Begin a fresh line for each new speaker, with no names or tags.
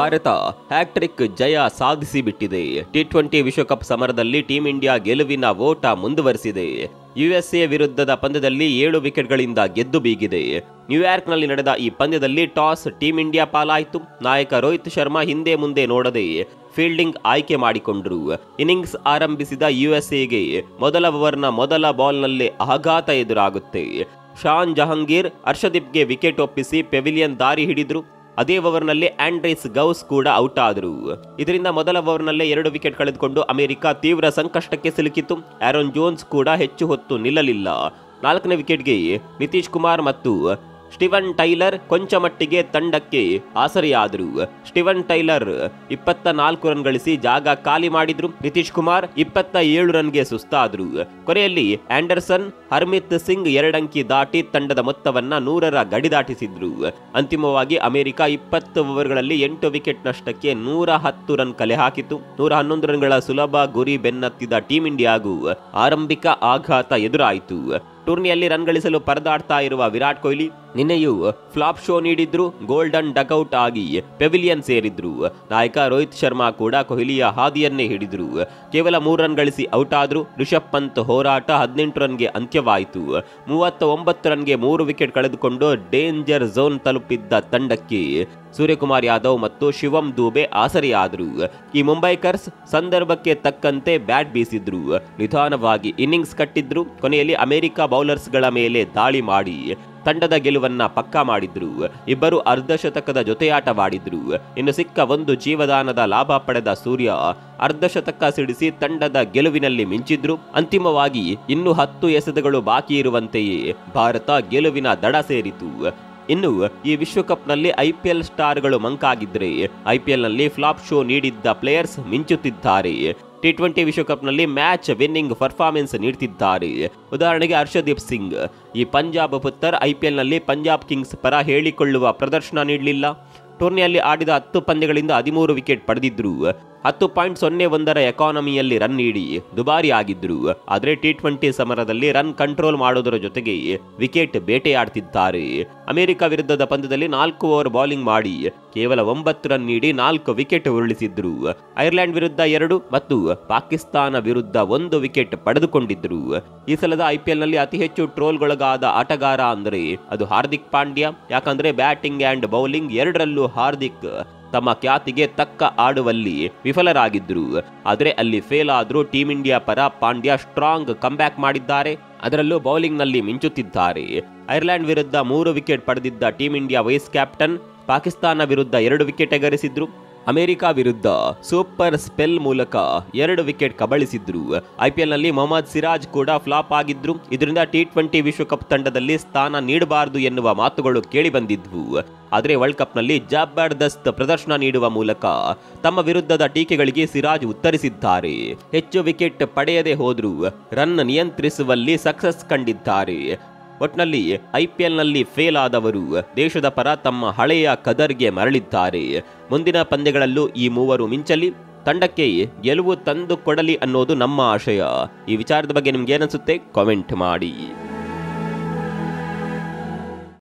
Bharat hat trick ಜಯ ಸಾಧಿಸಿ ಬಿಟ್ಟಿದೆ T twenty ವಿಶ್ವಕಪ್ ಸಮರದಲ್ಲಿ ಟೀಂ ಇಂಡಿಯಾ ಗೆಲುವಿನ ಓಟ ಮುಂದುವರೆಸಿದೆ ಯುಎಸ್ಎ ವಿರುದ್ಧದ ಪಂದ್ಯದಲ್ಲಿ ಏಳು ವಿಕೆಟ್ಗಳಿಂದ ಗೆದ್ದು ಬೀಗಿದೆ ನ್ಯೂಯಾರ್ಕ್ನಲ್ಲಿ ನಡೆದ ಈ ಪಂದ್ಯದಲ್ಲಿ ಟಾಸ್ ಟೀಂ ಇಂಡಿಯಾ ಪಾಲಾಯಿತು ನಾಯಕ ರೋಹಿತ್ ಶರ್ಮಾ ಹಿಂದೆ ಮುಂದೆ ನೋಡದೆ ಫೀಲ್ಡಿಂಗ್ ಆಯ್ಕೆ ಮಾಡಿಕೊಂಡ್ರು ಇನ್ನಿಂಗ್ಸ್ ಆರಂಭಿಸಿದ ಯುಎಸ್ಎಗೆ ಮೊದಲ ಓವರ್ನ ಮೊದಲ ಬಾಲ್ನಲ್ಲೇ ಆಘಾತ ಎದುರಾಗುತ್ತೆ ಶಾನ್ ಜಹಂಗೀರ್ ಹರ್ಷದೀಪ್ಗೆ ವಿಕೆಟ್ ಒಪ್ಪಿಸಿ ಪೆವಿಲಿಯನ್ ದಾರಿ ಹಿಡಿದ್ರು ಅದೇ ಓವರ್ನಲ್ಲಿ ಆಂಡ್ರೇಸ್ ಗೌಸ್ ಕೂಡ ಔಟ್ ಆದರು ಇದರಿಂದ ಮೊದಲ ಓವರ್ನಲ್ಲೇ ಎರಡು ವಿಕೆಟ್ ಕಳೆದುಕೊಂಡು ಅಮೆರಿಕ ತೀವ್ರ ಸಂಕಷ್ಟಕ್ಕೆ ಸಿಲುಕಿತು ಆರೋನ್ ಜೋನ್ಸ್ ಕೂಡ ಹೆಚ್ಚು ಹೊತ್ತು ನಿಲ್ಲಲಿಲ್ಲ ನಾಲ್ಕನೇ ವಿಕೆಟ್ಗೆ ನಿತೀಶ್ ಕುಮಾರ್ ಮತ್ತು ಸ್ಟಿವನ್ ಟೈಲರ್ ಕೊಂಚ ಮಟ್ಟಿಗೆ ತಂಡಕ್ಕೆ ಆಸರೆಯಾದರು ಸ್ಟಿವನ್ ಟೈಲರ್ ಇಪ್ಪತ್ತ ನಾಲ್ಕು ರನ್ ಗಳಿಸಿ ಜಾಗ ಖಾಲಿ ಮಾಡಿದ್ರು ನಿತೀಶ್ ಕುಮಾರ್ ಇಪ್ಪತ್ತ ಏಳು ರನ್ಗೆ ಸುಸ್ತಾದ್ರು ಕೊನೆಯಲ್ಲಿ ಆಂಡರ್ಸನ್ ಹರ್ಮಿತ್ ಸಿಂಗ್ ಎರಡಂಕಿ ದಾಟಿ ತಂಡದ ಮೊತ್ತವನ್ನ ನೂರರ ಗಡಿ ದಾಟಿಸಿದ್ರು ಅಂತಿಮವಾಗಿ ಅಮೆರಿಕ ಇಪ್ಪತ್ತು ಓವರ್ಗಳಲ್ಲಿ ಎಂಟು ವಿಕೆಟ್ ನಷ್ಟಕ್ಕೆ ನೂರ ಹತ್ತು ರನ್ ಕಲೆ ಹಾಕಿತು ನೂರ ಹನ್ನೊಂದು ರನ್ಗಳ ಸುಲಭ ಗುರಿ ಬೆನ್ನತ್ತಿದ ಟೀಂ ಇಂಡಿಯಾಗೂ ಆರಂಭಿಕ ಆಘಾತ ಎದುರಾಯಿತು ಟೂರ್ನಿಯಲ್ಲಿ ರನ್ ಗಳಿಸಲು ಪರದಾಡ್ತಾ ಇರುವ ವಿರಾಟ್ ಕೊಹ್ಲಿ ನಿನ್ನೆಯೂ ಫ್ಲಾಪ್ ಶೋ ನೀಡಿದ್ರು ಗೋಲ್ಡನ್ ಡಕೌಟ್ ಆಗಿ ಪೆವಿಲಿಯನ್ ಸೇರಿದ್ರು ನಾಯಕ ರೋಹಿತ್ ಶರ್ಮಾ ಕೂಡ ಕೊಹ್ಲಿಯ ಹಾದಿಯನ್ನೇ ಹಿಡಿದ್ರು ಕೇವಲ ಮೂರು ರನ್ ಗಳಿಸಿ ಔಟ್ ಆದ್ರು ರಿಷಬ್ ಪಂತ್ ಹೋರಾಟ ಹದಿನೆಂಟು ರನ್ಗೆ ಅಂತ್ಯವಾಯಿತು ಮೂವತ್ತ ಒಂಬತ್ತು ರನ್ಗೆ ಮೂರು ವಿಕೆಟ್ ಕಳೆದುಕೊಂಡು ಡೇಂಜರ್ ಝೋನ್ ತಲುಪಿದ್ದ ತಂಡಕ್ಕೆ ಸೂರ್ಯಕುಮಾರ್ ಯಾದವ್ ಮತ್ತು ಶಿವಂ ದೂಬೆ ಆಸರೆಯಾದರು ಈ ಮುಂಬೈಕರ್ಸ್ ಸಂದರ್ಭಕ್ಕೆ ತಕ್ಕಂತೆ ಬ್ಯಾಟ್ ಬೀಸಿದ್ರು ನಿಧಾನವಾಗಿ ಇನ್ನಿಂಗ್ಸ್ ಕಟ್ಟಿದ್ರು ಕೊನೆಯಲ್ಲಿ ಅಮೆರಿಕ ಬೌಲರ್ಸ್ಗಳ ಮೇಲೆ ದಾಳಿ ಮಾಡಿ ತಂಡದ ಗೆಲುವನ್ನ ಪಕ್ಕಾ ಮಾಡಿದ್ರು ಇಬ್ಬರು ಅರ್ಧಶತಕದ ಜೊತೆಯಾಟವಾಡಿದ್ರು ಇನ್ನು ಸಿಕ್ಕ ಒಂದು ಜೀವದಾನದ ಲಾಭ ಪಡೆದ ಸೂರ್ಯ ಅರ್ಧಶತಕ ಸಿಡಿಸಿ ತಂಡದ ಗೆಲುವಿನಲ್ಲಿ ಮಿಂಚಿದ್ರು ಅಂತಿಮವಾಗಿ ಇನ್ನು ಹತ್ತು ಎಸೆತಗಳು ಬಾಕಿ ಇರುವಂತೆಯೇ ಭಾರತ ಗೆಲುವಿನ ದಡ ಸೇರಿತು ಇನ್ನು ಈ ವಿಶ್ವಕಪ್ನಲ್ಲಿ ಐಪಿಎಲ್ ಸ್ಟಾರ್ಗಳು ಮಂಕಾಗಿದ್ರೆ ಐಪಿಎಲ್ನಲ್ಲಿ ಫ್ಲಾಪ್ ಶೋ ನೀಡಿದ್ದ ಪ್ಲೇಯರ್ಸ್ ಮಿಂಚುತ್ತಿದ್ದಾರೆ ಟಿ ಟ್ವೆಂಟಿ ವಿಶ್ವಕಪ್ನಲ್ಲಿ ಮ್ಯಾಚ್ ವಿನ್ನಿಂಗ್ ಪರ್ಫಾರ್ಮೆನ್ಸ್ ನೀಡ್ತಿದ್ದಾರೆ ಉದಾಹರಣೆಗೆ ಹರ್ಷದೀಪ್ ಸಿಂಗ್ ಈ ಪಂಜಾಬ್ ಪುತ್ತರ್ ಐಪಿಎಲ್ನಲ್ಲಿ ಪಂಜಾಬ್ ಕಿಂಗ್ಸ್ ಪರ ಹೇಳಿಕೊಳ್ಳುವ ಪ್ರದರ್ಶನ ನೀಡಲಿಲ್ಲ ಟೂರ್ನಿಯಲ್ಲಿ ಆಡಿದ ಹತ್ತು ಪಂದ್ಯಗಳಿಂದ ಹದಿಮೂರು ವಿಕೆಟ್ ಪಡೆದಿದ್ರು ಹತ್ತು ಪಾಯಿಂಟ್ ಸೊನ್ನೆ ಒಂದರ ಎಕಾನಮಿಯಲ್ಲಿ ರನ್ ನೀಡಿ ದುಬಾರಿ ಆಗಿದ್ರು ಆದರೆ ಟಿ ಟ್ವೆಂಟಿ ಸಮರದಲ್ಲಿ ರನ್ ಕಂಟ್ರೋಲ್ ಮಾಡೋದರ ಜೊತೆಗೆ ವಿಕೆಟ್ ಬೇಟೆಯಾಡ್ತಿದ್ದಾರೆ ಅಮೆರಿಕ ವಿರುದ್ಧದ ಪಂದ್ಯದಲ್ಲಿ ನಾಲ್ಕು ಓವರ್ ಬೌಲಿಂಗ್ ಮಾಡಿ ಕೇವಲ ಒಂಬತ್ತು ರನ್ ನೀಡಿ ನಾಲ್ಕು ವಿಕೆಟ್ ಉರುಳಿಸಿದ್ರು ಐರ್ಲೆಂಡ್ ವಿರುದ್ಧ ಎರಡು ಮತ್ತು ಪಾಕಿಸ್ತಾನ ವಿರುದ್ಧ ಒಂದು ವಿಕೆಟ್ ಪಡೆದುಕೊಂಡಿದ್ರು ಈ ಸಲದ ಐಪಿಎಲ್ನಲ್ಲಿ ಅತಿ ಹೆಚ್ಚು ಟ್ರೋಲ್ಗೊಳಗಾದ ಆಟಗಾರ ಅಂದರೆ ಅದು ಹಾರ್ದಿಕ್ ಪಾಂಡ್ಯ ಯಾಕಂದ್ರೆ ಬ್ಯಾಟಿಂಗ್ ಅಂಡ್ ಬೌಲಿಂಗ್ ಎರಡರಲ್ಲೂ ಹಾರ್ದಿಕ್ ತಮ್ಮ ಖ್ಯಾತಿಗೆ ತಕ್ಕ ಆಡುವಲ್ಲಿ ವಿಫಲರಾಗಿದ್ರು ಆದರೆ ಅಲ್ಲಿ ಫೇಲ್ ಆದ್ರೂ ಟೀಂ ಇಂಡಿಯಾ ಪರ ಪಾಂಡ್ಯ ಸ್ಟ್ರಾಂಗ್ ಕಂಬ್ಯಾಕ್ ಮಾಡಿದ್ದಾರೆ ಅದರಲ್ಲೂ ಬೌಲಿಂಗ್ನಲ್ಲಿ ಮಿಂಚುತ್ತಿದ್ದಾರೆ ಐರ್ಲೆಂಡ್ ವಿರುದ್ಧ ಮೂರು ವಿಕೆಟ್ ಪಡೆದಿದ್ದ team India vice captain Pakistan ವಿರುದ್ಧ ಎರಡು ವಿಕೆಟ್ ಎಗರಿಸಿದ್ರು ಅಮೆರಿಕ ವಿರುದ್ಧ ಸೂಪರ್ ಸ್ಪೆಲ್ ಮೂಲಕ ಎರಡು ವಿಕೆಟ್ ಕಬಳಿಸಿದ್ರು ಐಪಿಎಲ್ನಲ್ಲಿ ಮೊಹಮ್ಮದ್ ಸಿರಾಜ್ ಕೂಡ ಫ್ಲಾಪ್ ಆಗಿದ್ರು ಇದರಿಂದ ಟಿ ಟ್ವೆಂಟಿ ವಿಶ್ವಕಪ್ ತಂಡದಲ್ಲಿ ಸ್ಥಾನ ನೀಡಬಾರದು ಎನ್ನುವ ಮಾತುಗಳು ಕೇಳಿಬಂದಿದ್ವು ಆದರೆ ವರ್ಲ್ಡ್ ಕಪ್ನಲ್ಲಿ ಜಬರ್ದಸ್ತ್ ಪ್ರದರ್ಶನ ನೀಡುವ ಮೂಲಕ ತಮ್ಮ ವಿರುದ್ಧದ ಟೀಕೆಗಳಿಗೆ ಸಿರಾಜ್ ಉತ್ತರಿಸಿದ್ದಾರೆ ಹೆಚ್ಚು ವಿಕೆಟ್ ಪಡೆಯದೆ ಹೋದ್ರು ರನ್ ನಿಯಂತ್ರಿಸುವಲ್ಲಿ ಸಕ್ಸಸ್ ಕಂಡಿದ್ದಾರೆ ಒಟ್ನಲ್ಲಿ ಐಪಿಎಲ್ನಲ್ಲಿ ಫೇಲ್ ಆದವರು ದೇಶದ ಪರ ತಮ್ಮ ಹಳೆಯ ಕದರ್ಗೆ ಮರಳಿದ್ದಾರೆ ಮುಂದಿನ ಪಂದ್ಯಗಳಲ್ಲೂ ಈ ಮೂವರು ಮಿಂಚಲಿ ತಂಡಕ್ಕೆ ಗೆಲುವು ತಂದು ಕೊಡಲಿ ಅನ್ನೋದು ನಮ್ಮ ಆಶಯ ಈ ವಿಚಾರದ ಬಗ್ಗೆ ನಿಮ್ಗೆ ಏನನ್ಸುತ್ತೆ ಕಾಮೆಂಟ್ ಮಾಡಿ